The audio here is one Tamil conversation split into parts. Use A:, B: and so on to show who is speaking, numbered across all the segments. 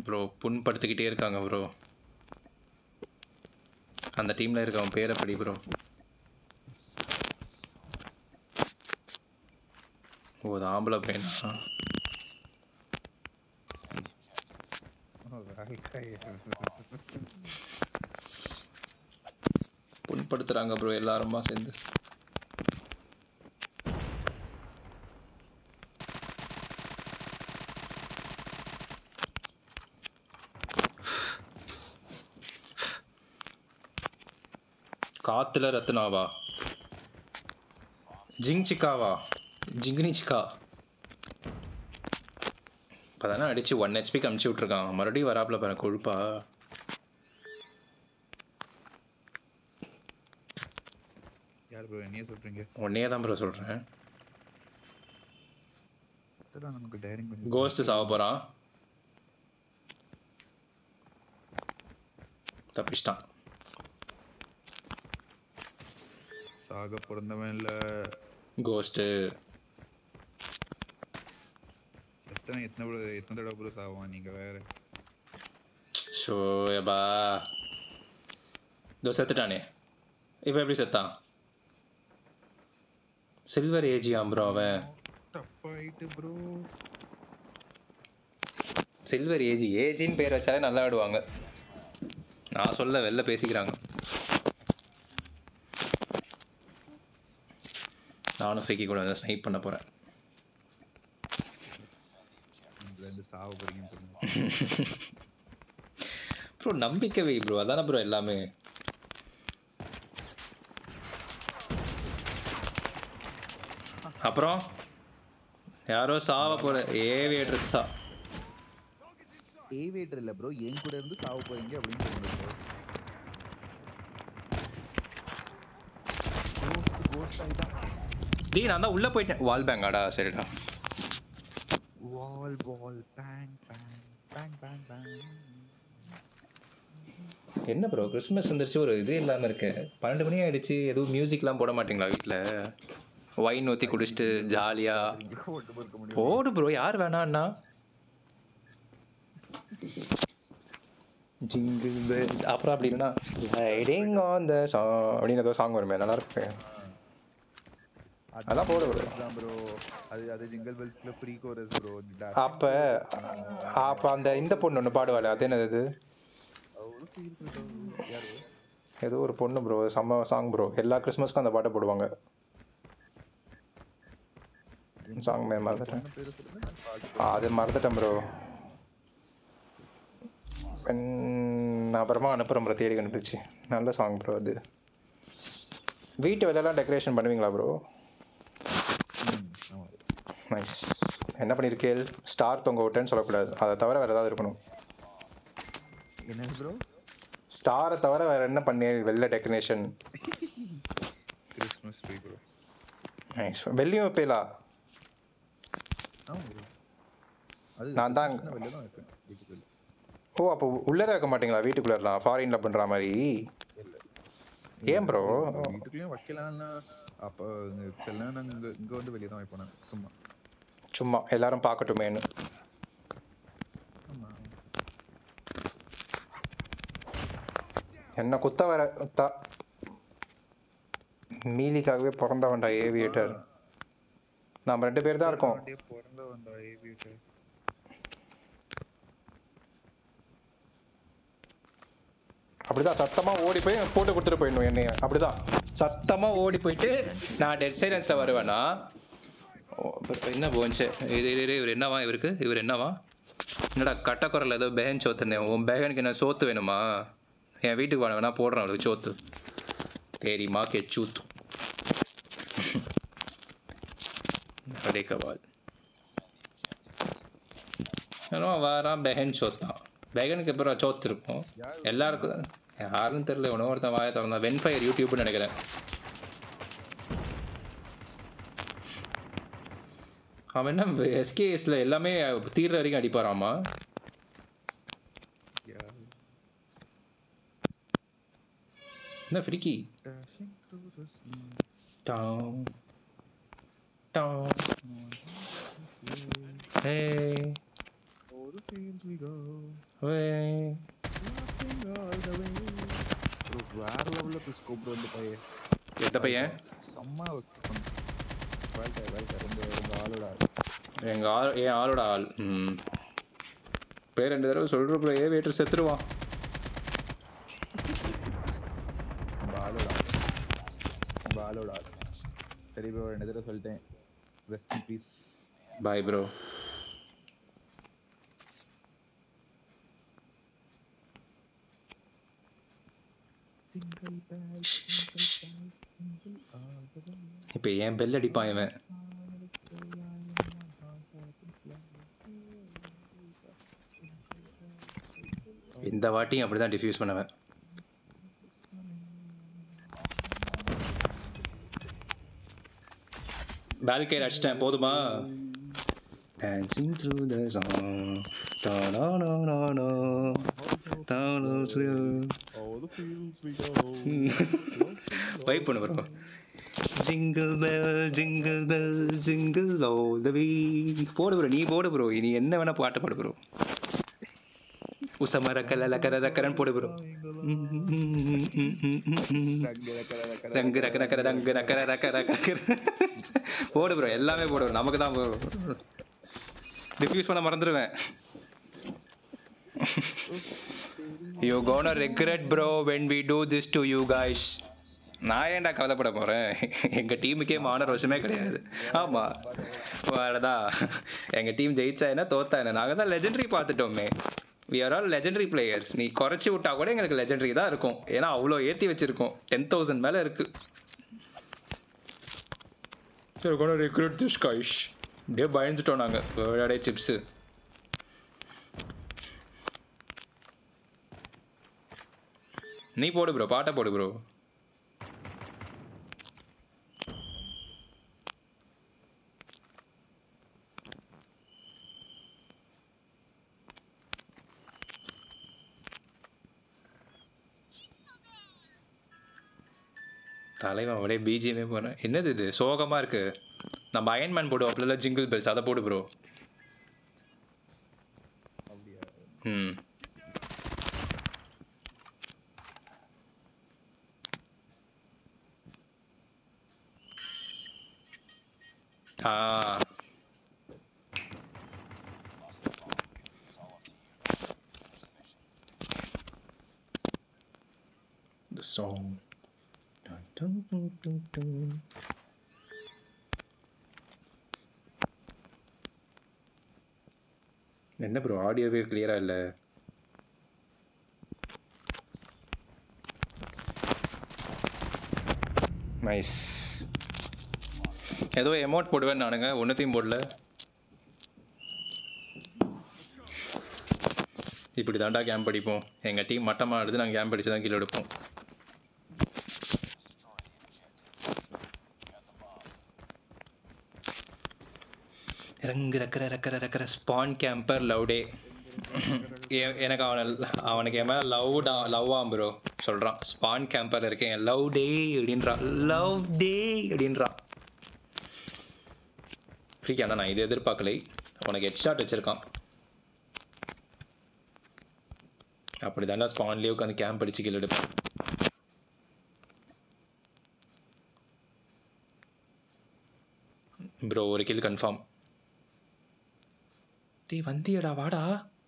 A: ப்ரோ புண்படுத்திக்கிட்டே இருக்காங்க ப்ரோ அந்த டீமில் இருக்கவன் பேரை படி ப்ரோ ஓ அது ஆம்பளை பையனா
B: Oh, வாழ்க்கை.
A: புண்படுத்துறாங்க ப்ரோ எல்லாருமா சேர்ந்து காத்துல ரத்னாவா ஜிங் சிக்காவா ஜிங்னி சிக்கா இப்போதானே அடிச்சு ஒன் ஹெச்பிக்கு அமுச்சு விட்ருக்கான் மறுபடியும் வராப்புல பாரு கொழுப்பா
B: யார் ப்ரோ என்னையே சொல்றீங்க
A: உன்னையே தான் ப்ரோ சொல்கிறேன்
B: அதான் நமக்கு டைரிங் பண்ணி
A: கோஸ்ட் சாவ போகிறான் தப்பிச்சிட்டான்
B: சாக பிறந்தவன் இல்ல
A: கோஸ்ட்டு
B: செத்தவன் எத்தனை ப்ரோ எத்தனை தடவை ப்ரோ சாவான் நீங்க வேற
A: ஷோ ஏபா இதோ செத்துட்டானே இப்போ எப்படி செத்தான் சில்வர் ஏஜியாம் ப்ரோ அவன்
B: டப் ஆயிட்டு ப்ரோ
A: சில்வர் ஏஜி ஏஜின்னு பேர் வச்சாலே நல்லா ஆடுவாங்க நான் சொல்ல வெளில பேசிக்கிறாங்க நானும் ஃப்ரீக்கி கூட வந்து ஸ்னைப் பண்ண போகிறேன்
B: இதுல இருந்து சாவ போறீங்கன்னு சொன்னேன்
A: ப்ரோ நம்பிக்கை வை ப்ரோ அதானே ப்ரோ எல்லாமே அப்புறம் யாரோ சாவ போற ஏவியேட்டர் சா
B: ஏவியேட்டர் இல்ல ப்ரோ என் கூட இருந்து சாவ போறீங்க அப்படின்னு சொன்னது ப்ரோ கோஸ்ட் கோஸ்ட் ஆயிட்டான்
A: டீ நான் தான் உள்ளே போயிட்டேன் வால் பேங்காடா சரிடா
B: wall wall bang bang bang bang bang
A: என்ன ப்ரோ கிறிஸ்மஸ் வந்துருச்சு ஒரு இது இல்லாமல் இருக்கு பன்னெண்டு மணி ஆயிடுச்சு எதுவும் மியூசிக்லாம் போட மாட்டீங்களா வீட்டில் ஒயின் ஊற்றி குடிச்சிட்டு ஜாலியாக
B: இங்க ஓட்டு பொறுக்க முடியும்
A: போடு ப்ரோ யார் வேணான்னா ஜிங்கிள் bells. அப்புறம் அப்படி இல்லைன்னா ரைடிங் ஆன் த சாங் அப்படின்னு ஏதோ சாங் வருமே நல்லா இருக்கு அதான் போடு bro.
B: தான் ப்ரோ அது அது ஜிங்கல் பெல்ஸ்ல ப்ரீ கோரஸ் ப்ரோ
A: அப்போ அப்போ அந்த இந்த பொண்ணு ஒன்று பாடுவாள் அது என்னது இது?
B: அவ்வளோ ஃபீல் பண்ணுறோம் யாரு
A: ஏதோ ஒரு பொண்ணு ப்ரோ செம்ம சாங் ப்ரோ எல்லா கிறிஸ்மஸ்க்கும் அந்த பாட்டை போடுவாங்க சாங் மறந்துட்டேன்
B: என்ன பேரு சொல்லுங்க நான் பாட்டு
A: ஆ, அது மறந்துட்டேன் ப்ரோ நான் அப்புறமா அனுப்புகிறேன் ப்ரோ தேடி கண்டுபிடிச்சி நல்ல சாங் ப்ரோ அது வீட்டு வேலையெல்லாம் டெக்கரேஷன் பண்ணுவீங்களா ப்ரோ
B: ம், ஆமா
A: நைஸ் என்ன பண்ணியிருக்கேள் ஸ்டார் தொங்க விட்டேன்னு சொல்லக்கூடாது அதை தவிர வேறு ஏதாவது இருக்கணும்
B: என்னது ப்ரோ
A: ஸ்டாரை தவிர வேறு என்ன பண்ணி வெளில decoration
B: Christmas tree bro
A: nice வெள்ளியும் வைப்பீங்களா
B: ஆமா ப்ரோ அது
A: நான் தான்
B: நான் வெளில தான் வைப்பேன் வீட்டுக்குள்ள
A: ஓ அப்போ உள்ளே வைக்க மாட்டீங்களா வீட்டுக்குள்ளலாம் ஃபாரினில் பண்ணுற மாதிரி ஏன் ப்ரோ
B: வீட்டுக்குள்ளேயும் வைக்கலாம்னா அப்போ இங்க சில நேரம் நாங்கள் இங்கே இங்கே வந்து வெளியே தான் வைப்போம் நாங்க. சும்மா
A: சும்மா எல்லாரும் பார்க்கட்டுமேன்னு
B: ஆமா
A: என்ன குத்த வர குத்தா மீலிக்காகவே பிறந்தவன்டா ஏவியேட்டர் நம்ம ரெண்டு பேர் தான் இருக்கோம்
B: அப்படியே பிறந்த வந்தா வீட்டு
A: அப்படிதான் சத்தமா ஓடி போய் போட்டு கொடுத்துட்டு போயிடணும் என்னைய அப்படிதான் சத்தமா ஓடி போயிட்டு நான் டெட் சைலன்ஸ்ல வருவேனா ஓ, இப்ப என்ன போச்சு இது இது, இது, இவர் என்னவா இவருக்கு இவர் என்னவா என்னடா கட்டக்குரல் ஏதோ பேகன் சோத்துனே உன் பேகனுக்கு என்ன சோத்து வேணுமா என் வீட்டுக்கு வாங்க வேணா போடுறேன் அவளுக்கு சோத்து தெரியுமா கெச்சூத்து அடே கவால் ஏன்னா வாரான் பெஹன் சோத்தான் பெகனுக்கு அப்புறம் சோத்து இருக்கும் எல்லாருக்கும் யாருன்னு தெரியல உணவு ஒருத்தன் வாயை திறந்தா வென்ஃபயர் யூடியூப்னு நினைக்கிறேன் அவன் என்ன எஸ்கேஎஸ்ல எல்லாமே தீர்ற வரைக்கும் அடிப்பாராமா என்ன freaky
B: Dashing through the snow.
A: டாம் டாம் hey
B: Over the fields we go.
A: Way.
B: Bro, வேற லெவல்ல ஸ்கோப் வந்து பையன்
A: எந்த பையன்
B: செம்ம வாழ்க்கை வாழ்க்கை ரொம்ப ரொம்ப ஆளோட ஆள்.
A: எங்க ஆள் என் ஆளோட ஆள் ம் பேர் ரெண்டு தடவை சொல்ற ப்ரோ ஏ வேட்டர் செத்துருவான்
B: ரொம்ப ஆளோட ஆள். ரொம்ப ஆளோட ஆள். சரி ப்ரோ ரெண்டு தடவை சொல்லிட்டேன் rest in peace
A: bye bro இப்போ ஏன் பெல் அடிப்பான் இவன் இந்த வாட்டியும் அப்படிதான் டிஃப்யூஸ் பண்ணுவேன் பால்கேர் அடிச்சிட்டேன் போதுமா Dancing through the song. Da da da da da. Da da da. Wait பண்ணு bro. Jingle bell, jingle bell, jingle all the way. போடு ப்ரோ நீ போடு ப்ரோ நீ என்ன வேணா பாட்டு பாடு ப்ரோ உசமர கல லக்கர ரக்கரன் போடு ப்ரோ ரங்கு ரக்க ரக்கர ரங்கு ரக்கர ரக்க ரக்க போடு ப்ரோ எல்லாமே போடு bro. நமக்கு தான் டிஃப்யூஸ் பண்ண மறந்துடுவேன் you gonna regret bro when we do this to you guys நான் ஏன்டா கவலைப்பட போகிறேன் எங்கள் டீமுக்கே மான ரோஷமே கிடையாது ஆமாம் அவ்வளோதான் எங்கள் டீம் ஜெயிச்சா என்ன தோத்தா என்ன நாங்கள் தான் லெஜெண்டரி பார்த்துட்டோமே we are all legendary players நீ குறைச்சி விட்டா கூட எங்களுக்கு லெஜெண்டரி தான் இருக்கும் ஏன்னா அவ்வளோ ஏற்றி வச்சிருக்கோம் டென் தௌசண்ட் மேலே இருக்கு சரி கூட ரெக்ரூட் திஸ் கைஷ் அப்படியே பயந்துட்டோம் நாங்கள் விளையாடே சிப்ஸு நீ போடு ப்ரோ பாட்டை போடு ப்ரோ தலைவன் அப்படியே பிஜிஎமே போகிறேன் என்னது இது சோகமாக இருக்கு நம்ம அயன்மேன் போடுவோம் அப்படிலாம் ஜிங்கிள் பெல்ஸ் அதை போடு ப்ரோ
B: அப்படியா
A: ம் ஆ The song. Dun, dun, dun, dun, dun. என்ன ப்ரோ ஆடியோவே கிளியரா இல்லை நைஸ் ஏதோ எமௌண்ட் போடுவேன் நானுங்க ஒன்றுத்தையும் போடல இப்படி தாண்டா கேம்ப் அடிப்போம் எங்கள் டீம் மட்டமாக எடுத்து நாங்கள் கேம்ப் அடிச்சு தான் கீழே எடுப்போம் ரங்கு ரக்கர ரக்கர ரக்கர ஸ்பான் கேம்பர் லவ்டே எனக்கு அவனை அவனுக்கு என் மேலே லவ் டா லவ்வாம் ப்ரோ சொல்கிறான் ஸ்பான் கேம்பர் இருக்கேன் லவ் டே அப்படின்றான் லவ் டே அப்படின்றான் ஃப்ரீக்காக தான் நான் இது எதிர்பார்க்கலை உனக்கு ஹெட் ஷாட் வச்சுருக்கான் அப்படி தாண்டா ஸ்பான்லேயே உட்காந்து கேம்ப் அடிச்சு கீழே எடுப்பேன் ப்ரோ ஒரு கில் கன்ஃபார்ம் டேய் வந்தியடா வாடா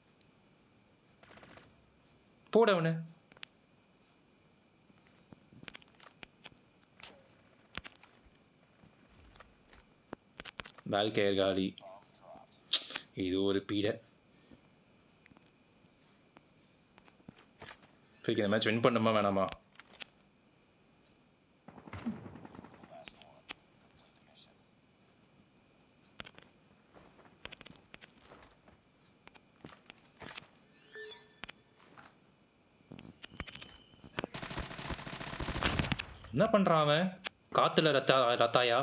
A: போட அவனு பால்கேர் காலி இது ஒரு பீடை சரி இந்த மேட்ச் வின் பண்ணுமா வேணாமா என்ன பண்றான் அவன் காத்துல ரத்தா ரத்தாயா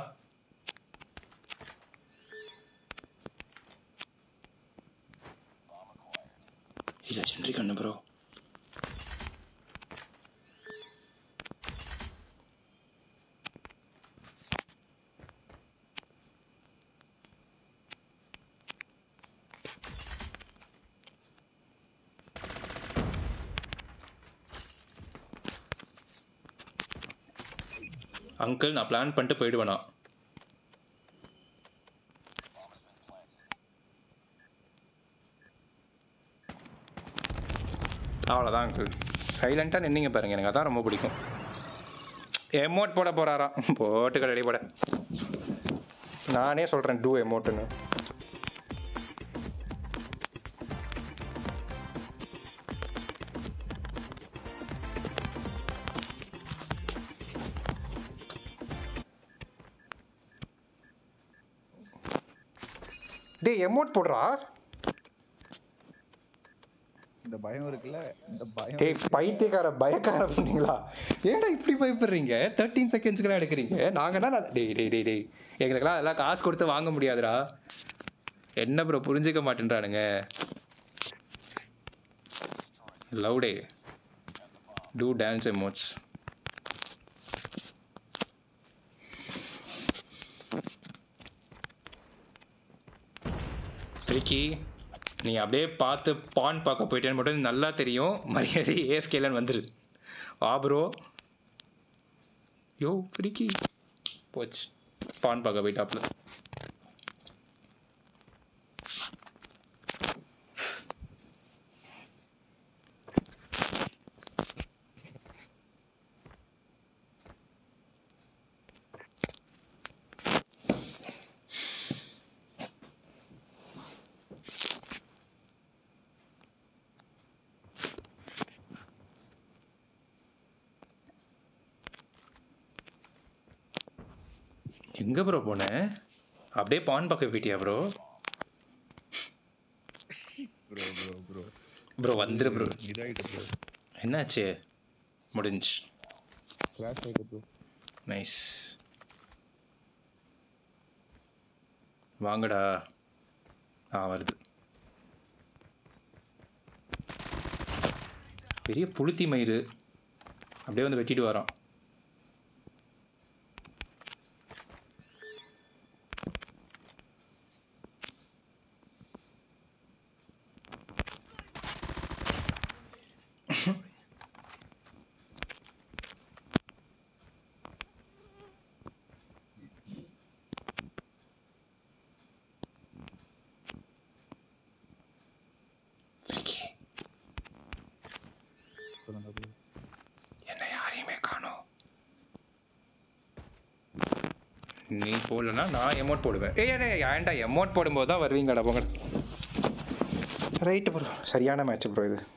A: இல்ல சென்றி கண்ணு ப்ரோ அங்கிள் நான் பிளான் பண்ணிட்டு போயிடுவேனா அவ்வளோதான் அங்கிள் சைலண்ட்டாக நின்னீங்க பாருங்க எனக்கு அதான் ரொம்ப பிடிக்கும் எமோட் போட போறாராம் போட்டு கடடி போட நானே சொல்கிறேன் டூ எமோட்டுன்னு டேய் எமோட் போடுறா
B: இந்த பயம் இருக்குல்ல இந்த பயம்
A: டேய் பைத்தியக்கார பயக்கார பண்ணீங்களா ஏன்டா இப்படி பயப்படுறீங்க தேர்ட்டீன் செகண்ட்ஸ்க்குலாம் எடுக்கிறீங்க நாங்கன்னா நான் டேய் டேய் டேய் டேய் எங்களுக்கெல்லாம் அதெல்லாம் காசு கொடுத்து வாங்க முடியாதுடா என்ன ப்ரோ புரிஞ்சுக்க மாட்டேன்றானுங்க லவ் டே டூ டான்ஸ் எமோட்ஸ் ட்ரிக்கி நீ அப்படியே பார்த்து பான் பார்க்க போயிட்டேன்னு மட்டும் நல்லா தெரியும் மரியாதை ஏஎஃப்கேலன்னு வந்துரு வா ப்ரோ யோ ட்ரிக்கி போச்சு பான் பார்க்க போயிட்டாப்ல எங்கே ப்ரோ போனேன் அப்படியே பான் பார்க்க போயிட்டியா bro
B: bro bro bro
A: bro வந்துரு ப்ரோ
B: இதாயிட்டு ப்ரோ
A: என்னாச்சு முடிஞ்சு
B: கிளாஸ் ஆயிட்டு ப்ரோ
A: நைஸ் வாங்கடா ஆ வருது பெரிய புளுத்தி மயிறு அப்படியே வந்து வெட்டிட்டு வரோம் விக்கி,
B: சொல்லுங்க ப்ரோ
A: என்ன யாரையுமே காணோம் நீ போடலன்னா நான் எமௌண்ட் போடுவேன் ஏய் ஏய் ஏன்டா எமௌண்ட் போடும்போது தான் வருவீங்கடா போங்க ரைட்டு ப்ரோ சரியான மேட்ச் ப்ரோ இது